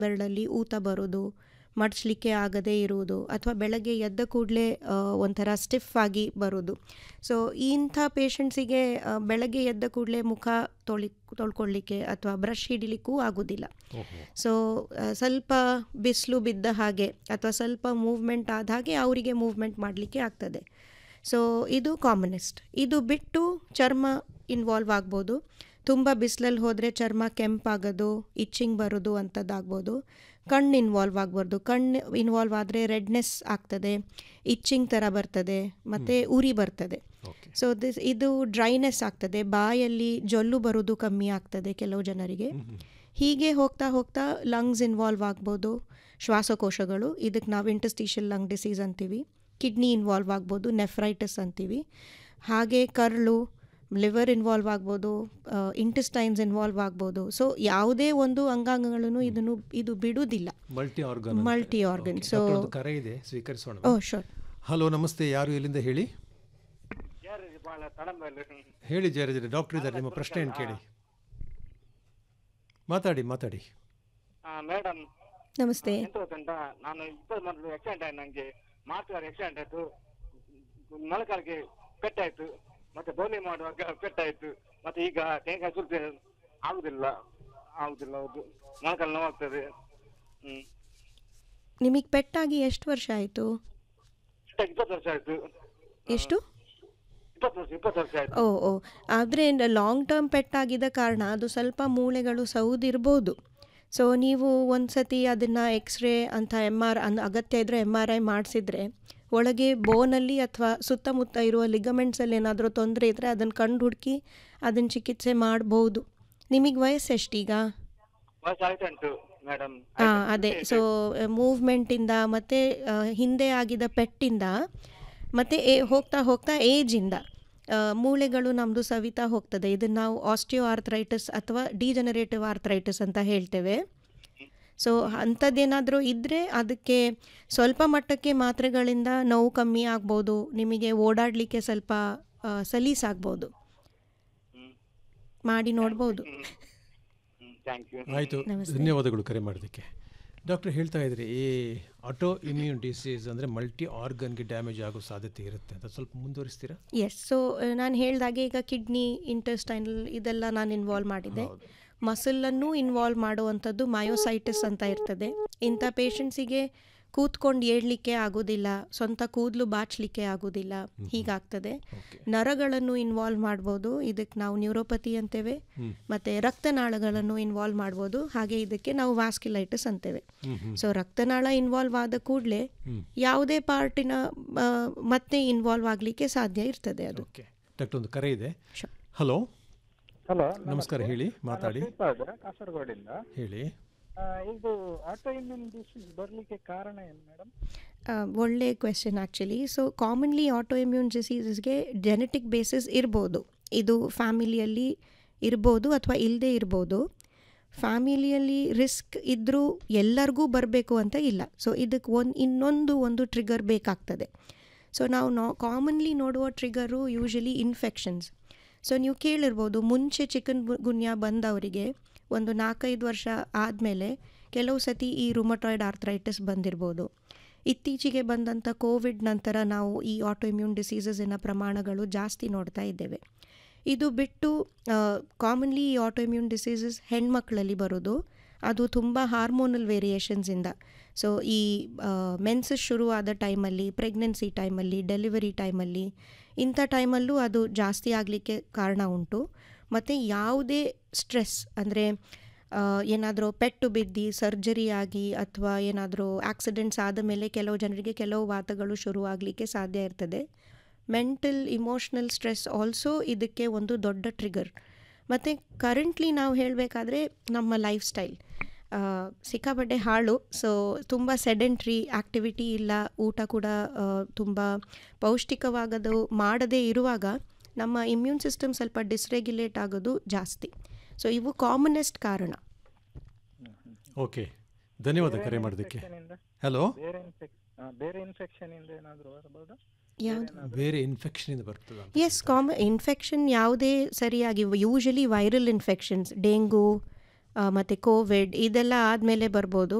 ಬೆರಳಲ್ಲಿ ಊತ ಬರೋದು ಮಡಚಲಿಕ್ಕೆ ಆಗದೇ ಇರುವುದು ಅಥವಾ ಬೆಳಗ್ಗೆ ಎದ್ದ ಕೂಡಲೇ ಒಂಥರ ಸ್ಟಿಫ್ ಆಗಿ ಬರೋದು ಸೊ ಇಂಥ ಪೇಷಂಟ್ಸಿಗೆ ಬೆಳಗ್ಗೆ ಎದ್ದ ಕೂಡಲೇ ಮುಖ ತೊಳಿ ತೊಳ್ಕೊಳ್ಳಿಕ್ಕೆ ಅಥವಾ ಬ್ರಷ್ ಹಿಡಿಲಿಕ್ಕೂ ಆಗೋದಿಲ್ಲ ಸೊ ಸ್ವಲ್ಪ ಬಿಸಿಲು ಬಿದ್ದ ಹಾಗೆ ಅಥವಾ ಸ್ವಲ್ಪ ಮೂವ್ಮೆಂಟ್ ಆದ ಹಾಗೆ ಅವರಿಗೆ ಮೂವ್ಮೆಂಟ್ ಮಾಡಲಿಕ್ಕೆ ಆಗ್ತದೆ ಸೊ ಇದು ಕಾಮನೆಸ್ಟ್ ಇದು ಬಿಟ್ಟು ಚರ್ಮ ಇನ್ವಾಲ್ವ್ ಆಗ್ಬೋದು ತುಂಬ ಬಿಸಿಲಲ್ಲಿ ಹೋದರೆ ಚರ್ಮ ಕೆಂಪಾಗೋದು ಇಚ್ಚಿಂಗ್ ಬರೋದು ಅಂಥದ್ದಾಗ್ಬೋದು ಕಣ್ಣು ಇನ್ವಾಲ್ವ್ ಆಗ್ಬಾರ್ದು ಕಣ್ಣು ಇನ್ವಾಲ್ವ್ ಆದರೆ ರೆಡ್ನೆಸ್ ಆಗ್ತದೆ ಇಚ್ಚಿಂಗ್ ಥರ ಬರ್ತದೆ ಮತ್ತು ಉರಿ ಬರ್ತದೆ ಸೊ ದಿಸ್ ಇದು ಡ್ರೈನೆಸ್ ಆಗ್ತದೆ ಬಾಯಲ್ಲಿ ಜೊಲ್ಲು ಬರೋದು ಕಮ್ಮಿ ಆಗ್ತದೆ ಕೆಲವು ಜನರಿಗೆ ಹೀಗೆ ಹೋಗ್ತಾ ಹೋಗ್ತಾ ಲಂಗ್ಸ್ ಇನ್ವಾಲ್ವ್ ಆಗ್ಬೋದು ಶ್ವಾಸಕೋಶಗಳು ಇದಕ್ಕೆ ನಾವು ಇಂಟಸ್ಟಿಷಿಯಲ್ ಲಂಗ್ ಡಿಸೀಸ್ ಅಂತೀವಿ ಕಿಡ್ನಿ ಇನ್ವಾಲ್ವ್ ಆಗ್ಬೋದು ನೆಫ್ರೈಟಿಸ್ ಅಂತೀವಿ ಹಾಗೆ ಕರ್ಳು ಲಿವರ್ ಇನ್ವಾಲ್ವ್ ಆಗ್ಬೋದು ಇಂಟೆಸ್ಟೈನ್ಸ್ ಇನ್ವಾಲ್ವ್ ಆಗ್ಬೋದು ಸೊ ಯಾವುದೇ ಒಂದು ಅಂಗಾಂಗಗಳನ್ನು ಇದನ್ನು ಇದು ಬಿಡುವುದಿಲ್ಲ multi organ multi organ so ಕರೆ ಇದೆ ಸ್ವೀಕರಿಸೋಣ ಓ ಶೋರ್ ಹಲೋ ನಮಸ್ತೆ ಯಾರು ಎಲ್ಲಿಂದ ಹೇಳಿ ಬಹಳ ತಡಂಬಲ್ಲಿ ಹೇಳಿ ಜಯರಾಜ್ ಡಾಕ್ಟರ್ ಇದ್ದಾರೆ ನಿಮ್ಮ ಪ್ರಶ್ನೆಯನ್ನು ಕೇಳಿ ಮಾತಾಡಿ ಮಾತಾಡಿ ಮೇಡಮ್ ನಮಸ್ತೆ ಎಂತ ಗೊತ್ತುಂಟಾ ನಾನು ಇಪ್ಪತ್ತು ಮೊದಲು ಆಕ್ಸಿಡೆಂಟ್ ಆಯ್ತು ನಂಗೆ ಮಾರ್ಚ್ ಆಕ್ಸಿಡೆಂಟ್ ಆಯ್ತು ಮೊಳಕಾಲಿಗೆ ಪೆಟ್ಟಾಯ್ತು ಮತ್ತೆ ಬೋಲಿ ಮಾಡುವಾಗ ಪೆಟ್ಟಾಯ್ತು ಮತ್ತೆ ಈಗ ತೆಂಗಿನಕಾಯಿ ಸುಲ್ತೆ ಆಗುದಿಲ್ಲ ಆಗುದಿಲ್ಲ ಹೌದು ಮೊಳಕಾಲು ನೋವಾಗ್ತದೆ ಹ್ಮ್ ನಿಮಗೆ ಪೆಟ್ಟಾಗಿ ಎಷ್ಟು ವರ್ಷ ಆಯಿತು ಇಪ್ಪತ್ತು ವರ್ಷ ಆಯ್ತು ಎಷ್ಟು ಇಪ್ಪತ್ತು ವರ್ಷ ಇಪ್ಪತ್ತು ವರ್ಷ ಆಯ್ತು ಓ ಓ ಆದರೆ ಲಾಂಗ್ ಟರ್ಮ್ ಪೆಟ್ಟಾಗಿದ್ದ ಕಾರಣ ಅದು ಸ್ವಲ್ಪ ಮೂಳೆಗಳು ಸೌದಿರ್ಬೋದು ಸೊ ನೀವು ಒಂದು ಸತಿ ಅದನ್ನು ಎಕ್ಸ್ರೇ ಅಂತ ಎಮ್ ಆರ್ ಅನ್ ಅಗತ್ಯ ಇದ್ದರೆ ಎಮ್ ಆರ್ ಐ ಮಾಡಿಸಿದ್ರೆ ಒಳಗೆ ಬೋನಲ್ಲಿ ಅಥವಾ ಸುತ್ತಮುತ್ತ ಇರುವ ಲಿಗಮೆಂಟ್ಸಲ್ಲಿ ಏನಾದರೂ ತೊಂದರೆ ಇದ್ದರೆ ಅದನ್ನು ಕಂಡು ಹುಡುಕಿ ಅದನ್ನು ಚಿಕಿತ್ಸೆ ಮಾಡ್ಬೋದು ನಿಮಗೆ ವಯಸ್ಸು ಎಷ್ಟೀಗ ವಯಸ್ಸು ಆಯ್ತುಂಟು ಮೇಡಮ್ ಹಾಂ ಅದೇ ಸೊ ಮೂವ್ಮೆಂಟಿಂದ ಮತ್ತು ಹಿಂದೆ ಆಗಿದ ಪೆಟ್ಟಿಂದ ಮತ್ತು ಏ ಹೋಗ್ತಾ ಹೋಗ್ತಾ ಏಜಿಂದ ಮೂಳೆಗಳು ನಮ್ಮದು ಸವಿತಾ ಹೋಗ್ತದೆ ಇದನ್ನು ನಾವು ಆಸ್ಟಿಯೋ ಆರ್ಥರೈಟಿಸ್ ಅಥವಾ ಡಿಜನರೇಟಿವ್ ಆರ್ಥರೈಟಿಸ್ ಅಂತ ಹೇಳ್ತೇವೆ ಸೊ ಅಂಥದ್ದೇನಾದರೂ ಇದ್ದರೆ ಅದಕ್ಕೆ ಸ್ವಲ್ಪ ಮಟ್ಟಕ್ಕೆ ಮಾತ್ರೆಗಳಿಂದ ನೋವು ಕಮ್ಮಿ ಆಗ್ಬೋದು ನಿಮಗೆ ಓಡಾಡಲಿಕ್ಕೆ ಸ್ವಲ್ಪ ಸಲೀಸಾಗ್ಬೋದು ಮಾಡಿ ನೋಡ್ಬೋದು ಥ್ಯಾಂಕ್ ಯು ಆಯಿತು ಧನ್ಯವಾದಗಳು ಕರೆ ಮಾಡೋದಕ್ಕೆ ಡಾಕ್ಟರ್ ಹೇಳ್ತಾ ಇದ್ರಿ ಈ ಆಟೋ ಇಮ್ಯೂನ್ ಡಿಸೀಸ್ ಅಂದರೆ ಮಲ್ಟಿ ಆರ್ಗನ್ಗೆ ಡ್ಯಾಮೇಜ್ ಆಗೋ ಸಾಧ್ಯತೆ ಇರುತ್ತೆ ಅಂತ ಸ್ವಲ್ಪ ಮುಂದುವರಿಸ್ತೀರಾ ಎಸ್ ಸೊ ನಾನು ಹೇಳ್ದಾಗೆ ಈಗ ಕಿಡ್ನಿ ಇಂಟೆಸ್ಟೈನಲ್ ಇದೆಲ್ಲ ನಾನು ಇನ್ವಾಲ್ವ್ ಮಾಡಿದ್ದೆ ಮಸಲನ್ನು ಇನ್ವಾಲ್ವ್ ಮಾಡುವಂಥದ್ದು ಮಯೋಸೈಟಿಸ್ ಅಂತ ಇರ್ತದೆ ಇಂಥ ಪೇಷಂಟ್ಸಿಗೆ ಕೂತ್ಕೊಂಡು ಏಳಲಿಕ್ಕೆ ಆಗೋದಿಲ್ಲ ಸ್ವಂತ ಕೂದಲು ಬಾಚಲಿಕ್ಕೆ ಆಗೋದಿಲ್ಲ ಹೀಗಾಗ್ತದೆ ನರಗಳನ್ನು ಇನ್ವಾಲ್ವ್ ಮಾಡ್ಬೋದು ಇದಕ್ಕೆ ನಾವು ನ್ಯೂರೋಪತಿ ಅಂತೇವೆ ಮತ್ತು ರಕ್ತನಾಳಗಳನ್ನು ಇನ್ವಾಲ್ವ್ ಮಾಡ್ಬೋದು ಹಾಗೆ ಇದಕ್ಕೆ ನಾವು ವಾಸ್ಕ್ಯುಲೈಟಿಸ್ ಅಂತೇವೆ ಸೊ ರಕ್ತನಾಳ ಇನ್ವಾಲ್ವ್ ಆದ ಕೂಡಲೇ ಯಾವುದೇ ಪಾರ್ಟಿನ ಮತ್ತೆ ಇನ್ವಾಲ್ವ್ ಆಗಲಿಕ್ಕೆ ಸಾಧ್ಯ ಇರ್ತದೆ ಅದು ಓಕೆ ಡಾಕ್ಟರ್ ಒಂದು ಕರೆ ಇದೆ Sure. ಹಲೋ ಹಲೋ ನಮಸ್ಕಾರ ಹೇಳಿ ಮಾತಾಡಿ ಕಾಸರಗೋಡಿಂದ ಹೇಳಿ ಆ, ಇದು ಆಟೋ ಇಮ್ಯೂನ್ ಡಿಸೀಸ್ ಬರಲಿಕ್ಕೆ ಕಾರಣ ಏನು ಮೇಡಮ್ ಆ, ಒಳ್ಳೆ question actually so commonly auto immune ಡಿಸೀಸಸ್ಗೆ ಜೆನೆಟಿಕ್ ಬೇಸಿಸ್ ಇರ್ಬೋದು ಇದು ಫ್ಯಾಮಿಲಿಯಲ್ಲಿ ಇರ್ಬೋದು ಅಥವಾ ಇಲ್ಲದೆ ಇರ್ಬೋದು ಫ್ಯಾಮಿಲಿಯಲ್ಲಿ ರಿಸ್ಕ್ ಇದ್ದರೂ ಎಲ್ಲರಿಗೂ ಬರಬೇಕು ಅಂತ ಇಲ್ಲ ಸೊ ಇದಕ್ಕೆ ಒಂದು ಇನ್ನೊಂದು ಒಂದು ಟ್ರಿಗರ್ ಬೇಕಾಗ್ತದೆ ಸೊ ನಾವು ನಾ ಕಾಮನ್ಲಿ ನೋಡುವ ಟ್ರಿಗರು ಯೂಶಲಿ ಇನ್ಫೆಕ್ಷನ್ಸ್ ಸೊ ನೀವು ಕೇಳಿರ್ಬೋದು ಮುಂಚೆ ಚಿಕನ್ ಗುನ್ಯ ಬಂದವರಿಗೆ ಒಂದು ನಾಲ್ಕೈದು ವರ್ಷ ಆದಮೇಲೆ ಕೆಲವು ಸತಿ ಈ ರುಮಟಾಯ್ಡ್ ಆರ್ಥ್ರೈಟಿಸ್ ಬಂದಿರ್ಬೋದು ಇತ್ತೀಚೆಗೆ ಬಂದಂಥ ಕೋವಿಡ್ ನಂತರ ನಾವು ಈ ಆಟೋ ಇಮ್ಯೂನ್ ಡಿಸೀಸಸಿನ ಪ್ರಮಾಣಗಳು ಜಾಸ್ತಿ ನೋಡ್ತಾ ಇದ್ದೇವೆ ಇದು ಬಿಟ್ಟು ಕಾಮನ್ಲಿ ಈ ಆಟೋ ಇಮ್ಯೂನ್ ಡಿಸೀಸಸ್ ಹೆಣ್ಮಕ್ಳಲ್ಲಿ ಬರೋದು ಅದು ತುಂಬ ಹಾರ್ಮೋನಲ್ ವೇರಿಯೇಷನ್ಸಿಂದ ಸೊ ಈ ಮೆನ್ಸಸ್ ಶುರುವಾದ ಟೈಮಲ್ಲಿ ಪ್ರೆಗ್ನೆನ್ಸಿ ಟೈಮಲ್ಲಿ ಡೆಲಿವರಿ ಟೈಮಲ್ಲಿ ಇಂಥ ಟೈಮಲ್ಲೂ ಅದು ಜಾಸ್ತಿ ಆಗಲಿಕ್ಕೆ ಕಾರಣ ಉಂಟು ಮತ್ತು ಯಾವುದೇ ಸ್ಟ್ರೆಸ್ ಅಂದರೆ ಏನಾದರೂ ಪೆಟ್ಟು ಬಿದ್ದು ಸರ್ಜರಿ ಆಗಿ ಅಥವಾ ಏನಾದರೂ ಆಕ್ಸಿಡೆಂಟ್ಸ್ ಆದ ಮೇಲೆ ಕೆಲವು ಜನರಿಗೆ ಕೆಲವು ವಾತಗಳು ಶುರುವಾಗಲಿಕ್ಕೆ ಸಾಧ್ಯ ಇರ್ತದೆ ಮೆಂಟಲ್ ಇಮೋಷ್ನಲ್ ಸ್ಟ್ರೆಸ್ ಆಲ್ಸೋ ಇದಕ್ಕೆ ಒಂದು ದೊಡ್ಡ ಟ್ರಿಗರ್ ಮತ್ತು ಕರೆಂಟ್ಲಿ ನಾವು ಹೇಳಬೇಕಾದ್ರೆ ನಮ್ಮ ಲೈಫ್ ಸ್ಟೈಲ್ ಸಿಕ್ಕಾಪಟ್ಟೆ ಹಾಳು ಸೊ ತುಂಬ ಸೆಡೆಂಟ್ರಿ ಆ್ಯಕ್ಟಿವಿಟಿ ಇಲ್ಲ ಊಟ ಕೂಡ ತುಂಬ ಪೌಷ್ಟಿಕವಾಗದು ಮಾಡದೇ ಇರುವಾಗ ನಮ್ಮ ಇಮ್ಯೂನ್ ಸಿಸ್ಟಮ್ ಸ್ವಲ್ಪ ಡಿಸ್ರೆಗ್ಯುಲೇಟ್ ಆಗೋದು ಜಾಸ್ತಿ ಸೊ ಇವು ಕಾಮನೆಸ್ಟ್ ಕಾರಣ ಓಕೆ ಧನ್ಯವಾದ ಕರೆ ಮಾಡೋದಕ್ಕೆ ಹಲೋ ಬೇರೆ ಇನ್ಫೆಕ್ ಬೇರೆ ಇನ್ಫೆಕ್ಷನ್ ಇಂದ ಏನಾದರೂ ಬರಬಹುದಾ ಯಾವುದು ಬೇರೆ ಇನ್ಫೆಕ್ಷನಿಂದ ಬರ್ತದ ಎಸ್ ಕಾಮ ಇನ್ಫೆಕ್ಷನ್ ಯಾವುದೇ ಸರಿಯಾಗಿ ಯೂಶಲಿ ವೈರಲ್ ಇನ್ಫೆಕ್ಷನ್ಸ್ ಡೆಂಗು ಮತ್ತು ಕೋವಿಡ್ ಇದೆಲ್ಲ ಆದಮೇಲೆ ಬರ್ಬೋದು